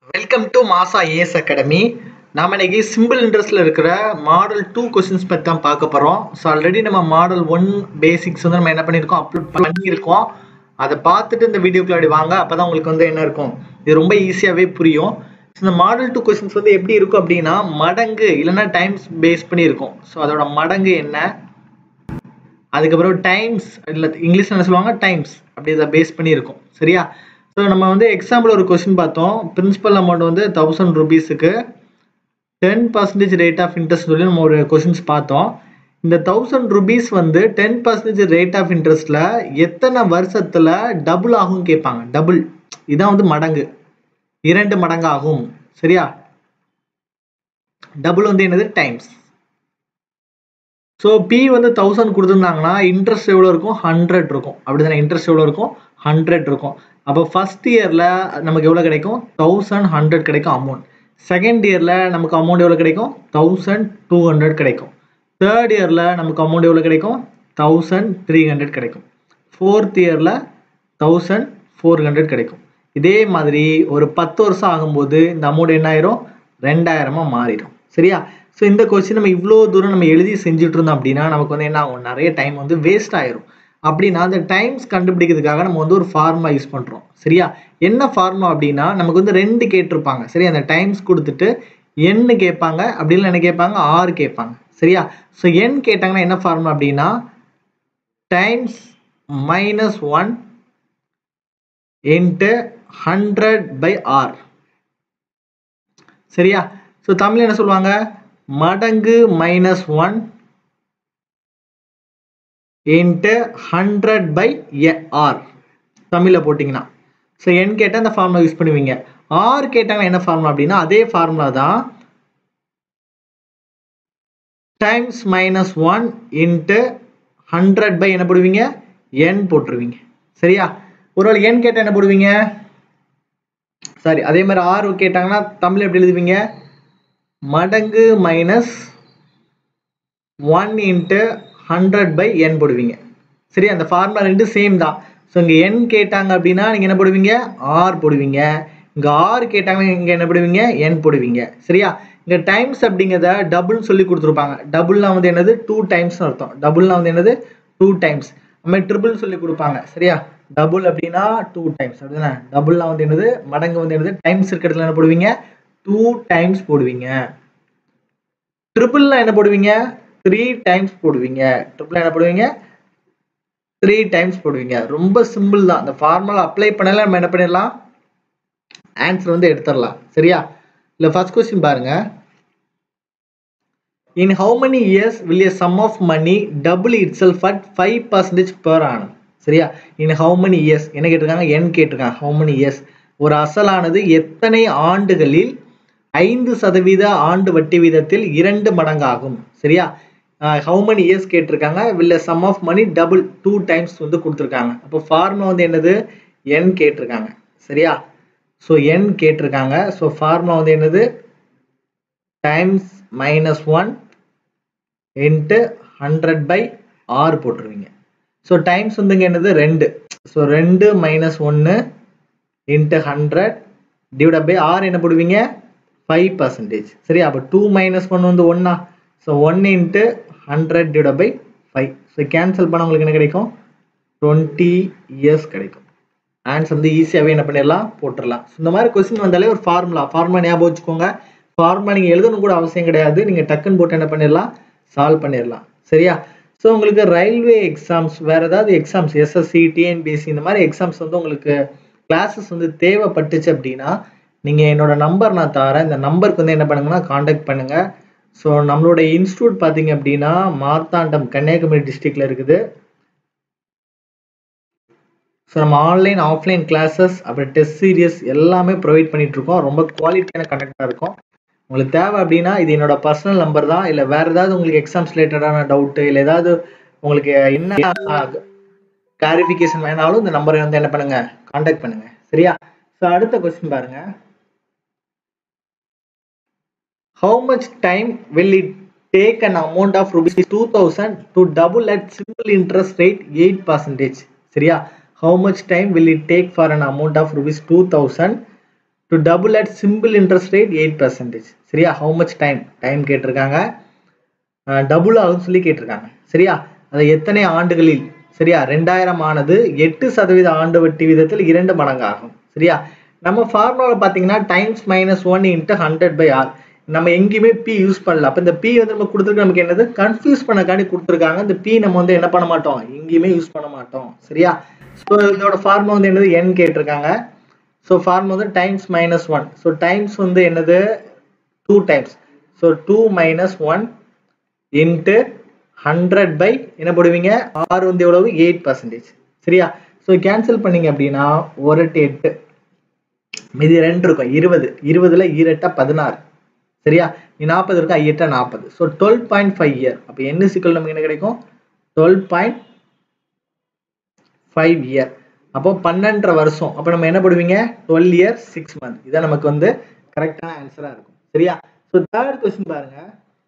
welcome to Masa A S academy நாம இன்னைக்கு simple இன்ட்ரெஸ்ட்ல இருக்கிற மாடல் டூ கொஸ்டின்ஸ் பற்றி தான் பார்க்க போகிறோம் ஸோ ஆல்ரெடி நம்ம மாடல் ஒன் பேசிக்ஸ் வந்து நம்ம என்ன பண்ணியிருக்கோம் அப்லோட் பண்ணியிருக்கோம் அதை பார்த்துட்டு இந்த வீடியோக்குள்ள அப்படி வாங்க அப்போ தான் உங்களுக்கு வந்து என்ன இருக்கும் இது ரொம்ப ஈஸியாகவே புரியும் ஸோ இந்த மாடல் டூ கொஸ்டின்ஸ் வந்து எப்படி இருக்கும் அப்படின்னா மடங்கு இல்லைன்னா டைம்ஸ் பேஸ் பண்ணி இருக்கும் ஸோ அதோட மடங்கு என்ன அதுக்கப்புறம் டைம்ஸ் இல்லை இங்கிலீஷ் என்ன சொல்லுவாங்க டைம்ஸ் அப்படி இதை பேஸ் பண்ணி இருக்கும் சரியா ஸோ நம்ம வந்து எக்ஸாம்பிள் ஒரு கொஸ்டின் பார்த்தோம் பிரின்சிபல் அமௌண்ட் வந்து தௌசண்ட் ருபீஸுக்கு ten percentage rate of interest சொல்லி நம்ம ஒரு கொஸ்டின்ஸ் பார்த்தோம் இந்த தௌசண்ட் ருபீஸ் வந்து டென் பர்சன்டேஜ் ரேட் ஆஃப் இன்ட்ரெஸ்ட்ல எத்தனை வருஷத்துல டபுள் ஆகும் கேட்பாங்க டபுள் இதான் வந்து மடங்கு இரண்டு மடங்கு ஆகும் சரியா டபுள் வந்து என்னது டைம்ஸ் ஸோ பி வந்து தௌசண்ட் கொடுத்துருந்தாங்கன்னா இன்ட்ரெஸ்ட் எவ்வளோ இருக்கும் ஹண்ட்ரட் இருக்கும் அப்படி தானே இன்ட்ரெஸ்ட் எவ்வளோ இருக்கும் ஹண்ட்ரட் இருக்கும் அப்போ ஃபர்ஸ்ட் இயரில் நமக்கு எவ்வளோ கிடைக்கும் தௌசண்ட் ஹண்ட்ரட் கிடைக்கும் அமௌண்ட் செகண்ட் இயரில் நமக்கு அமௌண்ட் எவ்வளோ கிடைக்கும் தௌசண்ட் டூ ஹண்ட்ரட் கிடைக்கும் தேர்ட் இயரில் நமக்கு அமௌண்ட் எவ்வளோ கிடைக்கும் தௌசண்ட் த்ரீ ஹண்ட்ரட் கிடைக்கும் ஃபோர்த் இயரில் தௌசண்ட் ஃபோர் ஹண்ட்ரட் கிடைக்கும் இதே மாதிரி ஒரு பத்து வருஷம் ஆகும்போது இந்த அமௌண்ட் என்ன ஆயிரும் ரெண்டாயிரமாக மாறிடும் சரியா ஸோ இந்த கொஸ்டின் நம்ம இவ்வளோ தூரம் நம்ம எழுதி செஞ்சுட்டு இருந்தோம் அப்படின்னா நமக்கு வந்து என்ன ஆகும் நிறைய டைம் வந்து வேஸ்ட் ஆயிரும் அப்படின்னா அந்த டைம்ஸ் கண்டுபிடிக்கிறதுக்காக நம்ம வந்து ஒரு ஃபார்முலா யூஸ் பண்ணுறோம் சரியா என்ன ஃபார்முலா அப்படின்னா நமக்கு வந்து ரெண்டு கேட்டிருப்பாங்க சரி அந்த டைம்ஸ் கொடுத்துட்டு என்னு கேட்பாங்க அப்படி இல்லை என்ன கேட்பாங்க ஆறு கேட்பாங்க சரியா ஸோ என் கேட்டாங்கன்னா என்ன ஃபார்முலா அப்படின்னா times minus one into hundred by R சரியா ஸோ தமிழ் என்ன சொல்லுவாங்க மடங்கு minus one into hundred by R தமிழில் போட்டிங்கன்னா ஸோ என் கேட்டால் அந்த ஃபார்முலா யூஸ் பண்ணுவீங்க ஆர் கேட்டாங்கன்னா என்ன ஃபார்முலா அப்படின்னா அதே ஃபார்முலா தான் times minus one into hundred by என்ன போடுவீங்க என் போட்டுருவீங்க சரியா ஒருவேளை என் கேட்டால் என்ன போடுவீங்க சாரி அதே மாதிரி ஆர் கேட்டாங்கன்னா தமிழ் எப்படி எழுதுவீங்க மடங்கு minus one into hundred by N போடுவீங்க சரி அந்த ஃபார்முலா ரெண்டு சேம் தான் ஸோ இங்கே என் கேட்டாங்க அப்படின்னா நீங்கள் என்ன போடுவீங்க ஆர் போடுவீங்க இங்கே ஆர் கேட்டாங்கன்னா இங்கே என்ன போடுவீங்க என் போடுவீங்க சரியா இங்கே டைம்ஸ் அப்படிங்கிறத டபுள் சொல்லி கொடுத்துருப்பாங்க டபுள்னா வந்து என்னது டூ டைம்ஸ் அர்த்தம் டபுள்னா வந்து என்னது டூ டைம்ஸ் நம்ம ட்ரிபிள் சொல்லி கொடுப்பாங்க சரியா டபுள் அப்படின்னா டூ டைம்ஸ் அப்படிதானே டபுள்னா வந்து என்னது மடங்கு வந்து என்னது டைம்ஸ் இருக்கிறதுல என்ன போடுவீங்க டூ டைம்ஸ் போடுவீங்க ட்ரிபிள்னா என்ன போடுவீங்க த்ரீ டைம்ஸ் போடுவீங்க ட்ரிபிள் என்ன போடுவீங்க த்ரீ டைம்ஸ் போடுவீங்க ரொம்ப சிம்பிள் தான் இந்த ஃபார்முலா அப்ளை பண்ணல நம்ம என்ன பண்ணிடலாம் ஆன்சர் வந்து எடுத்துடலாம் சரியா இல்லை ஃபர்ஸ்ட் கொஸ்டின் பாருங்க in how many years will a sum of money double itself at five percentage per annum சரியா இன் ஹவு மெனி இயர்ஸ் என்ன கேட்டிருக்காங்க என் கேட்டிருக்காங்க ஹவு மெனி இயர்ஸ் ஒரு அசலானது எத்தனை ஆண்டுகளில் ஐந்து சதவீத ஆண்டு வட்டி வீதத்தில் இரண்டு மடங்காகும் சரியா ஹவு மெனி இயர்ஸ் கேட்டிருக்காங்க வில்ல sum of money double two times வந்து கொடுத்துருக்காங்க அப்போ ஃபார்முலா வந்து என்னது என் கேட்டிருக்காங்க சரியா ஸோ என் கேட்டிருக்காங்க ஸோ ஃபார்முலா வந்து என்னது times minus one into hundred by ஆறு போட்டுருவீங்க ஸோ டைம்ஸ் வந்துங்க என்னது ரெண்டு ஸோ ரெண்டு மைனஸ் ஒன்று into hundred divide by R என்ன போடுவீங்க ஃபைவ் பர்சன்டேஜ் சரி அப்போ டூ மைனஸ் ஒன் வந்து ஒன்னா so one into hundred divide by five so cancel பண்ண உங்களுக்கு என்ன கிடைக்கும் டுவெண்ட்டி இயர்ஸ் கிடைக்கும் ஆன்சர் வந்து ஈஸியாகவே என்ன பண்ணிடலாம் போட்டுடலாம் ஸோ இந்த மாதிரி கொஸ்டின் வந்தாலே ஒரு ஃபார்முலா ஃபார்முலா ஞாபகம் வச்சுக்கோங்க ஃபார்முலா நீங்கள் எழுதணும் கூட அவசியம் கிடையாது நீங்கள் டக்குன்னு போட்டு என்ன பண்ணிடலாம் சால்வ் பண்ணிடலாம் சரியா ஸோ உங்களுக்கு ரயில்வே எக்ஸாம்ஸ் வேறு ஏதாவது எக்ஸாம்ஸ் எஸ்எஸ்சி டிஎன்பிஎஸ்சி இந்த மாதிரி எக்ஸாம்ஸ் வந்து உங்களுக்கு கிளாஸஸ் வந்து தேவைப்பட்டுச்சு அப்படின்னா நீங்கள் என்னோட நம்பர் நான் தரேன் இந்த நம்பருக்கு வந்து என்ன பண்ணுங்கன்னா காண்டாக்ட் பண்ணுங்கள் ஸோ நம்மளோட இன்ஸ்டியூட் பார்த்தீங்க அப்படின்னா மார்த்தாண்டம் கன்னியாகுமரி டிஸ்ட்ரிக்டில் இருக்குது ஸோ நம்ம ஆன்லைன் ஆஃப்லைன் கிளாஸஸ் அப்புறம் டெஸ்ட் சீரியஸ் எல்லாமே ப்ரொவைட் பண்ணிட்டு இருக்கோம் ரொம்ப குவாலிட்டியான கண்டக்டாக இருக்கும் உங்களுக்கு தேவை அப்படின்னா இது என்னோட பர்சனல் நம்பர் தான் இல்லை வேற ஏதாவது உங்களுக்கு எக்ஸாம்ஸ் ரிலேட்டடான டவுட்டு இல்லை ஏதாவது உங்களுக்கு என்ன கிளாரிஃபிகேஷன் வேணாலும் இந்த நம்பரை வந்து என்ன பண்ணுங்க காண்டாக்ட் பண்ணுங்க சரியா ஸோ அடுத்த கொஸ்டின் பாருங்க how much time will it take an amount of rupees two thousand to double at simple interest rate eight percentage சரியா how much time will it take for an amount of rupees two thousand to double at simple interest rate eight percentage சரியா how much time time கேட்டிருக்காங்க double ஆகும்னு சொல்லி கேட்டிருக்காங்க சரியா அது எத்தனை ஆண்டுகளில் சரியா ரெண்டாயிரம் ஆனது எட்டு சதவீத ஆண்டு வட்டி விதத்தில் இரண்டு மடங்கு ஆகும் சரியா நம்ம ஃபார்முலாவில் பார்த்தீங்கன்னா times minus one into hundred by R நம்ம எங்கேயுமே பி யூஸ் பண்ணல அப்போ இந்த பி வந்து நம்ம கொடுத்துருக்கு நமக்கு என்னது கன்ஃபியூஸ் பண்ணக்காண்டி கொடுத்துருக்காங்க இந்த பி நம்ம வந்து என்ன பண்ண மாட்டோம் எங்கேயுமே யூஸ் பண்ண மாட்டோம் சரியா ஸோ இதோட ஃபார்முலா வந்து என்னது என் கேட்டிருக்காங்க ஸோ ஃபார்முலா வந்து times minus one so times வந்து என்னது two times so two minus one into hundred by என்ன போடுவீங்க ஆறு வந்து எவ்வளவு எயிட் பர்சன்டேஜ் சரியா ஸோ கேன்சல் பண்ணீங்க அப்படின்னா ஒரு எட்டு எட்டு மீதி ரெண்டு இருக்கும் இருபது இருபதுல ஈரெட்டா பதினாறு சரியா நீ நாற்பது இருக்கு ஐயெட்டா நாற்பது so twelve point five year அப்போ என்ன சிக்கல் நமக்கு என்ன கிடைக்கும் டுவெல் பாயிண்ட் ஃபைவ் இயர் அப்போ பன்னெண்டரை வருஷம் அப்போ நம்ம என்ன போடுவீங்க டுவெல் இயர் சிக்ஸ் மந்த் இதான் நமக்கு வந்து கரெக்டான ஆன்சரா இருக்கும் சரியா ஸோ தேர்ட் கொஸ்டின் பாருங்க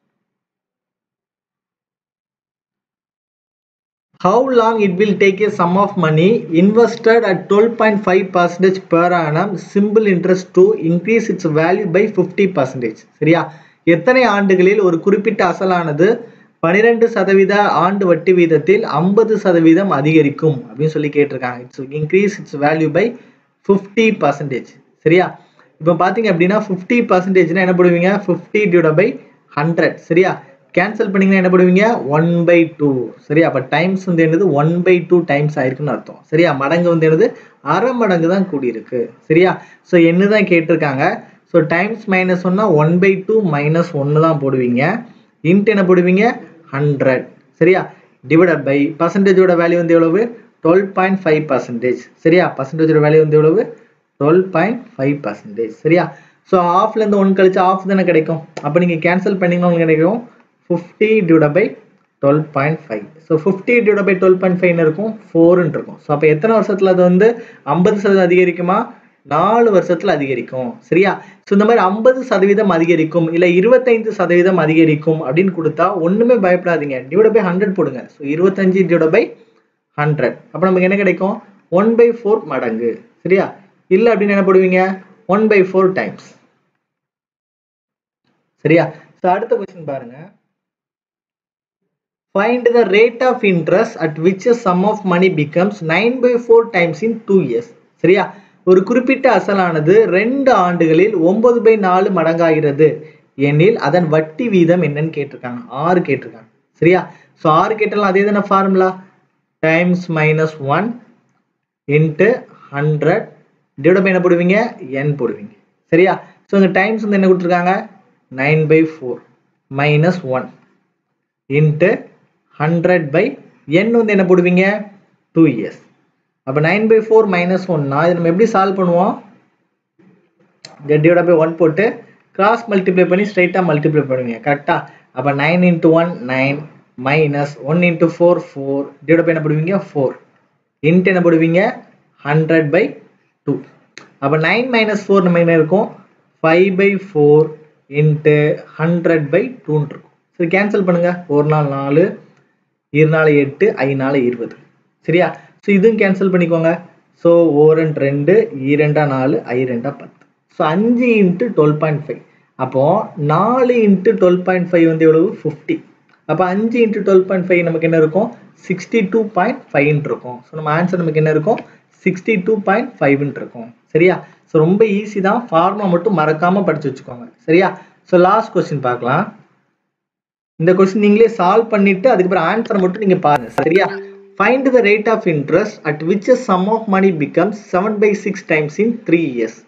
how long it will take a sum of money invested at 12.5 percentage per annum simple interest to increase its value by 50 percentage சரியா எத்தனை ஆண்டுகளில் ஒரு குறிப்பிட்ட அசலானது பனிரெண்டு சதவீத ஆண்டு வட்டி வீதத்தில் ஐம்பது சதவீதம் அதிகரிக்கும் அப்படின்னு சொல்லி கேட்டிருக்காங்க it's increase it's value by fifty percentage சரியா இப்போ பார்த்தீங்க அப்படின்னா ஃபிஃப்டி பர்சன்டேஜ்னா என்ன பண்ணுவீங்க ஃபிஃப்டி டிவைட் பை ஹண்ட்ரட் சரியா கேன்சல் பண்ணீங்கன்னா என்ன பண்ணுவீங்க ஒன் பை டூ சரியா அப்போ டைம்ஸ் வந்து என்னது ஒன் பை டூ டைம்ஸ் ஆயிருக்குன்னு அர்த்தம் சரியா மடங்கு வந்து என்னது அரை மடங்கு தான் கூடியிருக்கு சரியா ஸோ என்ன தான் கேட்டிருக்காங்க ஸோ டைம்ஸ் மைனஸ் ஒன்னா ஒன் பை டூ மைனஸ் ஒன்று தான் போடுவீங்க இன்ட் என்ன போடுவீங்க ஹண்ட்ரட் சரியா டிவைடட் பை பர்சன்டேஜோட வேல்யூ வந்து எவ்வளவு டுவெல் பாயிண்ட் ஃபைவ் பர்சன்டேஜ் சரியா பர்சன்டேஜோட வேல்யூ வந்து எவ்வளவு டுவெல் பாயிண்ட் ஃபைவ் பர்சன்டேஜ் சரியா ஸோ ஆஃப்லேருந்து ஒன் கழிச்சு ஆஃப் தானே கிடைக்கும் அப்போ நீங்கள் கேன்சல் பண்ணிங்கன்னா உங்களுக்கு கிடைக்கும் fifty divide by twelve point five so fifty divide by twelve point ஃபைவ்னு இருக்கும் ஃபோர்னு இருக்கும் ஸோ அப்போ எத்தனை வருஷத்தில் அது வந்து ஐம்பது சதவீதம் அதிகரிக்குமா நாலு வருஷத்துல அதிகரிக்கும் சரியா ஸோ இந்த மாதிரி ஐம்பது சதவீதம் அதிகரிக்கும் இல்லை இருபத்தைந்து சதவீதம் அதிகரிக்கும் அப்படின்னு கொடுத்தா ஒன்றுமே பயப்படாதீங்க டிவைட் பை ஹண்ட்ரட் போடுங்க ஸோ இருபத்தஞ்சு டிவைட் பை ஹண்ட்ரட் அப்போ நமக்கு என்ன கிடைக்கும் ஒன் பை ஃபோர் மடங்கு சரியா இல்லை அப்படின்னு என்ன போடுவீங்க ஒன் பை ஃபோர் டைம்ஸ் சரியா ஸோ அடுத்த கொஸ்டின் பாருங்க find the rate of interest at which a sum of money becomes 9 by 4 times in 2 years சரியா ஒரு குறிப்பிட்ட அசலானது ரெண்டு ஆண்டுகளில் ஒன்பது பை நாலு மடங்காகிறது எனில் அதன் வட்டி வீதம் என்னன்னு கேட்டிருக்காங்க ஆறு கேட்டிருக்காங்க சரியா ஸோ ஆறு கேட்டாலும் அதே தானே formula times minus one into hundred divide by என்ன போடுவீங்க என் போடுவீங்க சரியா ஸோ இங்கே டைம்ஸ் வந்து என்ன கொடுத்துருக்காங்க nine by four minus one into hundred by N வந்து என்ன போடுவீங்க டூ இயர்ஸ் அப்போ நைன் பை ஃபோர் மைனஸ் ஒன்னா இது நம்ம எப்படி சால்வ் பண்ணுவோம் டிவைட் பை ஒன் போட்டு கிராஸ் மல்டிப்ளை பண்ணி ஸ்ட்ரைட்டாக மல்டிப்ளை பண்ணுவீங்க கரெக்டாக அப்போ nine into one nine minus one into four four divide by என்ன போடுவீங்க ஃபோர் இன்ட்டு என்ன போடுவீங்க ஹண்ட்ரட் பை டூ அப்போ நைன் மைனஸ் ஃபோர் நம்ம என்ன இருக்கும் five by four into hundred by டூன்னு இருக்கும் சரி கேன்சல் பண்ணுங்க ஒரு நாள் நாலு இரு நாள் எட்டு ஐ நாள் இருபது சரியா ஸோ இதுவும் கேன்சல் பண்ணிக்கோங்க ஸோ ஓரண்ட் ரெண்டு இரண்டா நாலு ஐ ரெண்டா பத்து ஸோ அஞ்சு இன்ட்டு டுவெல் பாயிண்ட் ஃபைவ் அப்போ நாலு இன்ட்டு டுவெல் பாயிண்ட் ஃபைவ் வந்து எவ்வளவு ஃபிஃப்டி அப்போ அஞ்சு இன்ட்டு டுவெல் பாயிண்ட் ஃபைவ் நமக்கு என்ன இருக்கும் சிக்ஸ்டி டூ பாயிண்ட் ஃபைவ்னு இருக்கும் ஸோ நம்ம ஆன்சர் நமக்கு என்ன இருக்கும் சிக்ஸ்டி டூ பாயிண்ட் ஃபைவ்னு இருக்கும் சரியா ஸோ ரொம்ப ஈஸி தான் ஃபார்மா மட்டும் மறக்காம படிச்சு வச்சுக்கோங்க சரியா ஸோ லாஸ்ட் கொஸ்டின் பார்க்கலாம் இந்த கொஸ்டின் நீங்களே சால்வ் பண்ணிட்டு அதுக்கப்புறம் ஆன்சர் மட்டும் நீங்க பாருங்க சரியா find the rate of interest at which sum of money becomes seven by six times in three years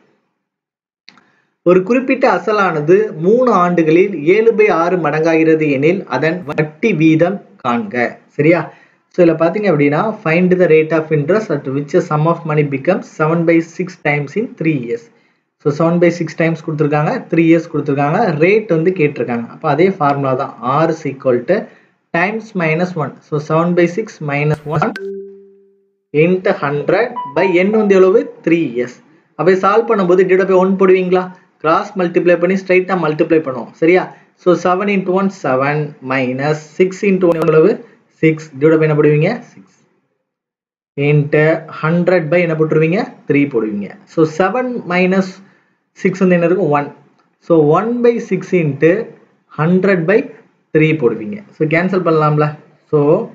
ஒரு குறிப்பிட்ட அசலானது மூணு ஆண்டுகளில் ஏழு பை ஆறு மடங்காகிறது எனில் அதன் வட்டி வீதம் காண்க சரியா ஸோ இதில் பார்த்தீங்க அப்படின்னா find the rate of interest at which sum of money becomes seven by six times in three years so seven by six times கொடுத்துருக்காங்க த்ரீ இயர்ஸ் கொடுத்துருக்காங்க ரேட் வந்து கேட்டிருக்காங்க அப்போ அதே ஃபார்முலா தான் R is equal to times minus one so seven by six minus one into hundred by N வந்து எவ்வளவு three years அப்போ சால்வ் பண்ணும்போது டிவைட் பை ஒன் போடுவீங்களா கிராஸ் மல்டிப்ளை பண்ணி ஸ்ட்ரைட்டாக மல்டிப்ளை பண்ணுவோம் சரியா so seven into one seven minus six into one எவ்வளவு சிக்ஸ் டிவைட் பை என்ன போடுவீங்க சிக்ஸ் இன்ட்டு ஹண்ட்ரட் பை என்ன போட்டுருவீங்க த்ரீ போடுவீங்க ஸோ செவன் மைனஸ் சிக்ஸ் வந்து என்ன இருக்கும் one so one by six into hundred by three போடுவீங்க ஸோ கேன்சல் பண்ணலாம்ல so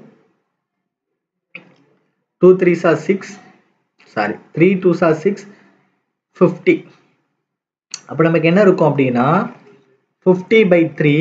two three sir six sorry three two sir six fifty அப்போ நமக்கு என்ன இருக்கும் அப்படின்னா fifty by three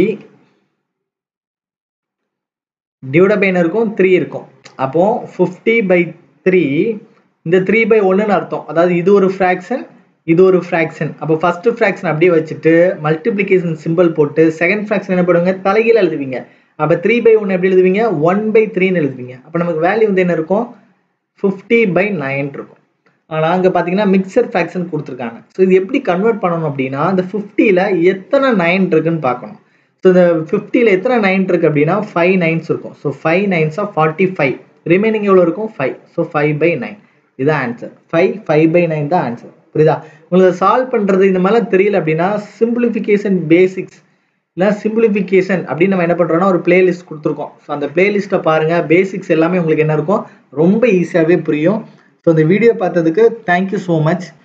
divide by என்ன இருக்கும் த்ரீ இருக்கும் அப்போ ஃபிஃப்டி பை த்ரீ இந்த த்ரீ பை ஒன்றுன்னு அர்த்தம் அதாவது இது ஒரு ஃப்ராக்ஷன் இது ஒரு ஃப்ராக்ஷன் அப்போ ஃபர்ஸ்ட் ஃப்ராக்ஷன் அப்படியே வச்சுட்டு மல்டிப்ளிகேஷன் சிம்பிள் போட்டு செகண்ட் ஃப்ராக்ஷன் என்ன பண்ணுவீங்க தலைகீழ எழுதுவீங்க அப்போ த்ரீ பை ஒன் எப்படி எழுதுவீங்க ஒன் பை த்ரீன்னு எழுதுவீங்க அப்போ நமக்கு வேல்யூ வந்து என்ன இருக்கும் ஃபிஃப்டி பை நைன் இருக்கும் ஆனால் அங்கே பார்த்தீங்கன்னா மிக்சர் ஃப்ராக்ஷன் கொடுத்துருக்காங்க ஸோ இது எப்படி கன்வெர்ட் பண்ணணும் அப்படின்னா இந்த ஃபிஃப்டியில் எத்தனை நைன் இருக்குன்னு பார்க்கணும் ஸோ இந்த ஃபிஃப்டியில் எத்தனை நைன் இருக்குது அப்படின்னா ஃபைவ் நைன்ஸ் இருக்கும் ஸோ ஃபைவ் நைன்ஸாக ஃபார்ட்டி ஃபைவ் ரிமைனிங் எவ்வளோ இருக்கும் five so five by nine இதுதான் answer five five by nine தான் ஆன்சர் புரியுதா உங்களுக்கு சால்வ் பண்ணுறது இந்த மாதிரிலாம் தெரியல அப்படின்னா சிம்பிளிஃபிகேஷன் பேசிக்ஸ் இல்லை சிம்பிளிஃபிகேஷன் அப்படின்னு நம்ம என்ன பண்ணுறோம்னா ஒரு பிளேலிஸ்ட் கொடுத்துருக்கோம் ஸோ அந்த பிளேலிஸ்ட்டை பாருங்கள் பேசிக்ஸ் எல்லாமே உங்களுக்கு என்ன இருக்கும் ரொம்ப ஈஸியாகவே புரியும் ஸோ இந்த வீடியோ பார்த்ததுக்கு தேங்க்யூ ஸோ மச்